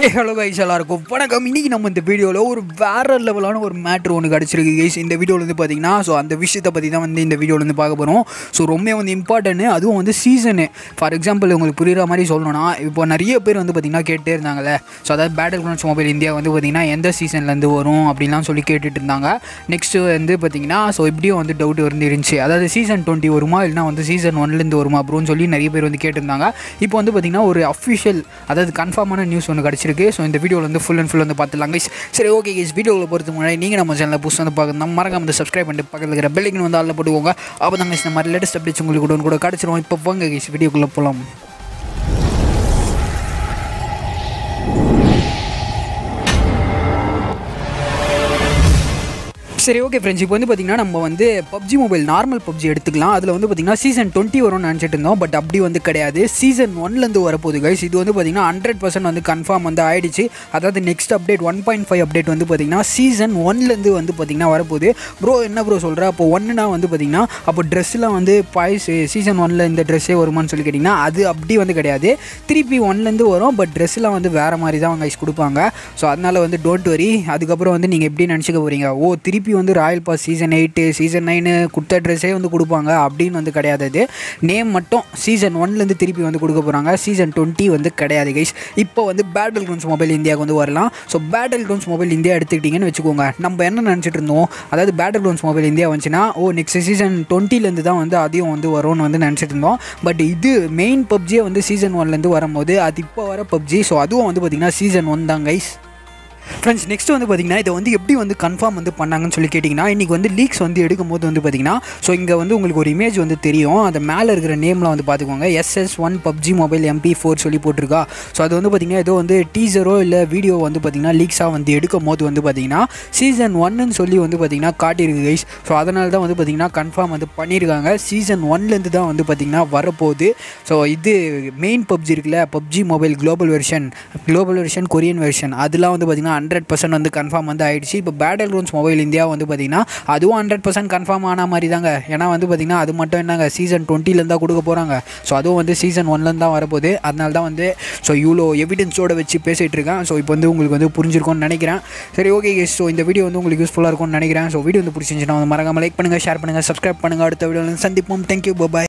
ஏ hello guys எல்லாருக்கும் வணக்கம் இன்னைக்கு நம்ம இந்த வீடியோவில் ஒரு வேற லெவலான ஒரு மேட்ரு ஒன்று கிடச்சிருக்கு கைஸ் இந்த வீடியோவில் வந்து பார்த்தீங்கன்னா ஸோ அந்த விஷயத்தை பற்றி தான் வந்து இந்த வீடியோவில் வந்து பார்க்க போகிறோம் ஸோ ரொம்ப வந்து இம்பார்ட்டன்ட் அதுவும் வந்து சீசனு ஃபார் எக்ஸாம்பிள் உங்களுக்கு புரியுற மாதிரி சொல்லணும்னா இப்போ நிறைய பேர் வந்து பார்த்தீங்கன்னா கேட்டே இருந்தாங்கல்ல ஸோ அதாவது பேட்டில் கிரவுண்ட்ஸ் மொபைல் இந்தியா வந்து பார்த்தீங்கன்னா எந்த சீசன்லேருந்து வரும் அப்படின்லாம் சொல்லி கேட்டுட்டு இருந்தாங்க நெக்ஸ்ட்டு வந்து பார்த்தீங்கன்னா ஸோ இப்படியும் வந்து டவுட் வந்து இருந்துச்சு அதாவது சீசன் டுவெண்ட்டி வருமா இல்லைனா வந்து சீசன் ஒன்லேருந்து வருமா அப்படின்னு சொல்லி நிறைய பேர் வந்து கேட்டிருந்தாங்க இப்போ வந்து பார்த்தீங்கன்னா ஒரு அஃபிஷியல் அதாவது கன்ஃபார்மான நியூஸ் ஒன்று கிடச்சிருக்கு ஸோ இந்த வீடியோவில் வந்து ஃபுல் அண்ட் ஃபுல் வந்து பார்த்துலாம் கைஸ் சரி ஓகே கைஸ் வீடியோவில் பொறுத்த முன்னாடி நீங்கள் நம்ம சேனலில் புதுசு வந்து பார்க்கணும் மறக்காம வந்து சப்ஸ்கிரைப் பண்ணிட்டு பக்கத்தில் இருக்கிற பெல்லைக்கன் வந்து ஆளில் போட்டுக்கோங்க அப்போ தான் guys இந்த மாதிரி லேட்டஸ்ட் அப்டேட்ஸ் உங்களுக்கு கூட கூட கிடச்சிரும் இப்போ வாங்க கைஸ் வீடியோக்குள்ளே போகலாம் சரி ஓகே ஃப்ரெண்ட்ஸ் இப்போ வந்து பார்த்தீங்கன்னா நம்ம வந்து பப்ஜி மொபைல் நார்மல் பப்ஜி எடுத்துக்கலாம் அதில் வந்து பார்த்தீங்கன்னா சீசன் டுவெண்ட்டி வரும்னு நினச்சிட்டு இருந்தோம் பட் அப்படி வந்து கிடையாது சீசன் ஒன்லேருந்து வரப்போகுது கைஸ் இது வந்து பார்த்தீங்கன்னா ஹண்ட்ரட் பர்சன்ட் வந்து கன்ஃபார்ம் வந்து ஆயிடுச்சு அதாவது next update one point five update வந்து பார்த்தீங்கன்னா சீசன் ஒன்லேருந்து வந்து பார்த்தீங்கன்னா வரப்போகுது ப்ரோ என்ன ப்ரோ சொல்கிற அப்போ ஒன்றுனா வந்து பார்த்தீங்கன்னா அப்போ ட்ரெஸ்லாம் வந்து பாய்ஸ் சீசன் ஒனில் இந்த ட்ரெஸ்ஸே வருமான்னு சொல்லி கேட்டிங்கன்னா அது அப்படி வந்து கிடையாது திருப்பி ஒன்லேருந்து வரும் பட் ட்ரெஸ்லாம் வந்து வேறு மாதிரி தான் கைஸ் கொடுப்பாங்க ஸோ அதனால் வந்து டோன்ட் வரி அதுக்கப்புறம் வந்து நீங்கள் எப்படி நினச்சிக்க போகிறீங்க ஓ திருப்பி வந்து royal pass season eight season nine கொடுத்த ட்ரெஸ்ஸே வந்து கொடுப்பாங்க அப்படின்னு வந்து கிடையாது அது நேம் மட்டும் சீசன் ஒன்லேருந்து திருப்பி வந்து கொடுக்க போகிறாங்க சீசன் டுவெண்ட்டி வந்து கிடையாது கைஸ் இப்போ வந்து பேட்டில் கிரவுண்ட்ஸ் மொபைல் இந்தியாவுக்கு வந்து வரலாம் so Battlegrounds mobile India எடுத்துக்கிட்டிங்கன்னு வச்சுக்கோங்க நம்ம என்ன நினச்சிட்டு இருந்தோம் அதாவது பேட்டில் கிரவுண்ட்ஸ் மொபைல் இந்தியா வந்துச்சுன்னா ஓ நெக்ஸ்ட் சீசன் டுவெண்ட்டிலேருந்து தான் வந்து அதையும் வந்து வரும்னு வந்து நினச்சிட்டு இருந்தோம் பட் இது மெயின் பப்ஜியே வந்து சீசன் ஒன்லேருந்து வரும்போது அது இப்போ வர பப்ஜி ஸோ அதுவும் வந்து பார்த்திங்கன்னா சீசன் ஒன் தான் கைஸ் ஃப்ரெண்ட்ஸ் நெக்ஸ்ட் வந்து பார்த்தீங்கன்னா இதை வந்து எப்படி வந்து கன்ஃபார்ம் வந்து பண்ணாங்கன்னு சொல்லி கேட்டிங்கன்னா இன்றைக்கி வந்து லீக்ஸ் வந்து எடுக்கும் போது வந்து பார்த்தீங்கன்னா ஸோ இங்கே வந்து உங்களுக்கு ஒரு இமேஜ் வந்து தெரியும் அந்த மேலே இருக்கிற நேம்லாம் வந்து பார்த்துக்கோங்க SS one PUBG mobile MP four சொல்லி போட்டிருக்கா ஸோ அது வந்து பார்த்திங்கன்னா ஏதோ வந்து டீசரோ இல்லை வீடியோ வந்து பார்த்திங்கன்னா லீக்ஸாக வந்து எடுக்கும் போது வந்து பார்த்திங்கன்னா சீசன் ஒன்னுன்னு சொல்லி வந்து பார்த்திங்கன்னா காட்டியிருக்கு கைஸ் ஸோ அதனால தான் வந்து பார்த்திங்கன்னா கன்ஃபார்ம் வந்து பண்ணியிருக்காங்க சீசன் ஒன்லேருந்து தான் வந்து பார்த்திங்கன்னா வரப்போகுது ஸோ இது மெயின் பப்ஜி இருக்குல்ல PUBG mobile global version global version Korean version அதெல்லாம் வந்து பார்த்திங்கன்னா ஹண்ட்ரட் பர்சன்ட் வந்து கன்ஃபார்ம் வந்து ஆயிடுச்சு இப்போ பேட்டில் கிரவுண்ட்ஸ் மொபைல் இந்தியா வந்து பார்த்திங்கன்னா அதுவும் ஹண்ட்ரட் பர்சன்ட் கன்ஃபார்ம் ஆன மாதிரி தாங்க ஏன்னா வந்து பார்த்திங்கன்னா அது மட்டும் என்னங்க சீசன் டுவெண்ட்டிலேருந்து தான் கொடுக்க போகிறாங்க ஸோ அதுவும் வந்து சீசன் ஒன்லேருந்து தான் வரப்போகுது அதனால தான் வந்து ஸோ இவ்வளோ எவிடன்ஸோடு வச்சு பேசிகிட்டு இருக்கேன் ஸோ இப்போ வந்து உங்களுக்கு வந்து புரிஞ்சிருக்கும்னு நினைக்கிறேன் சரி ஓகே ஸோ இந்த வீடியோ வந்து உங்களுக்கு யூஸ்ஃபுல்லாக இருக்கும்னு நினைக்கிறேன் ஸோ வீடியோ வந்து பிடிச்சிருந்துச்சுன்னா வந்து மறக்காம லைக் பண்ணுங்கள் ஷேர் பண்ணுங்கள் சப்ஸ்கிரைப் பண்ணுங்கள் அடுத்த வீடியோவில் சந்திப்போம் தேங்க்யூ பாய்